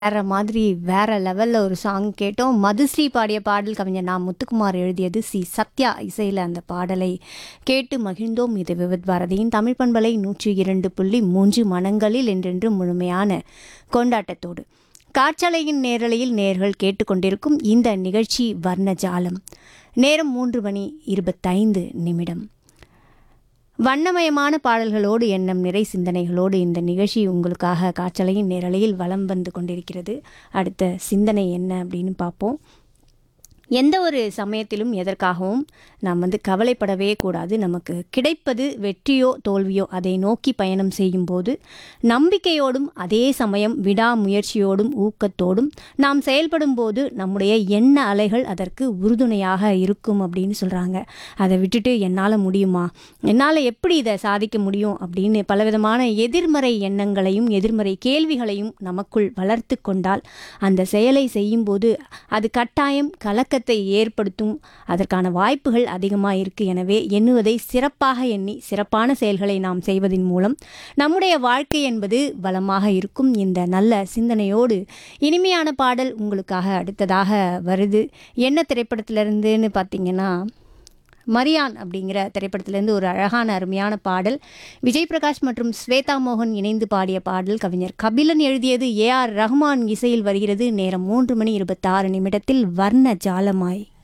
வேற மாதிரி வேற லெவல்ல ஒரு சாங் கேட்டோம் மதுஸ்ரீ பாடிய பாடல் கவிஞர் நான் முத்துக்குமார் எழுதியது சி சத்யா இசையில் அந்த பாடலை கேட்டு மகிழ்ந்தோம் இது விவித் பாரதியின் தமிழ் பண்பலை நூற்றி இரண்டு புள்ளி மூன்று மனங்களில் என்றென்று முழுமையான கொண்டாட்டத்தோடு காற்றலையின் நேரலையில் நேர்கள் கேட்டுக்கொண்டிருக்கும் இந்த நிகழ்ச்சி வர்ணஜாலம் நேரம் மூன்று மணி இருபத்தைந்து நிமிடம் வண்ணமயமான பாடல்களோடு எண்ணம் நிறை சிந்தனைகளோடு இந்த நிகழ்ச்சி உங்களுக்காக காற்றலையின் நேரலையில் வலம் வந்து கொண்டிருக்கிறது அடுத்த சிந்தனை என்ன அப்படின்னு பார்ப்போம் எந்த ஒரு சமயத்திலும் எதற்காகவும் நாம் வந்து கவலைப்படவே கூடாது நமக்கு கிடைப்பது வெற்றியோ தோல்வியோ அதை நோக்கி பயணம் செய்யும்போது நம்பிக்கையோடும் அதே சமயம் விடாமுயற்சியோடும் ஊக்கத்தோடும் நாம் செயல்படும் போது நம்முடைய எண்ண அலைகள் அதற்கு உறுதுணையாக இருக்கும் அப்படின்னு சொல்கிறாங்க அதை விட்டுட்டு என்னால் முடியுமா என்னால் எப்படி இதை சாதிக்க முடியும் அப்படின்னு பலவிதமான எதிர்மறை எண்ணங்களையும் எதிர்மறை கேள்விகளையும் நமக்குள் வளர்த்து கொண்டால் அந்த செயலை செய்யும்போது அது கட்டாயம் கலக்கத்தை ஏற்படுத்தும் அதற்கான வாய்ப்புகள் அதிகமாக இருக்குது எனவே எண்ணுவதை சிறப்பாக எண்ணி சிறப்பான செயல்களை நாம் செய்வதன் மூலம் நம்முடைய வாழ்க்கை என்பது வளமாக இருக்கும் இந்த நல்ல சிந்தனையோடு இனிமையான பாடல் உங்களுக்காக அடுத்ததாக வருது என்ன திரைப்படத்திலிருந்துன்னு பார்த்தீங்கன்னா மரியான் அப்படிங்கிற திரைப்படத்திலேருந்து ஒரு அழகான அருமையான பாடல் விஜய் பிரகாஷ் மற்றும் ஸ்வேதா மோகன் இணைந்து பாடிய பாடல் கவிஞர் கபிலன் எழுதியது ஏ ஆர் ரஹ்மான் இசையில் வருகிறது நேரம் மூன்று மணி இருபத்தாறு நிமிடத்தில் வர்ண ஜாலமாய்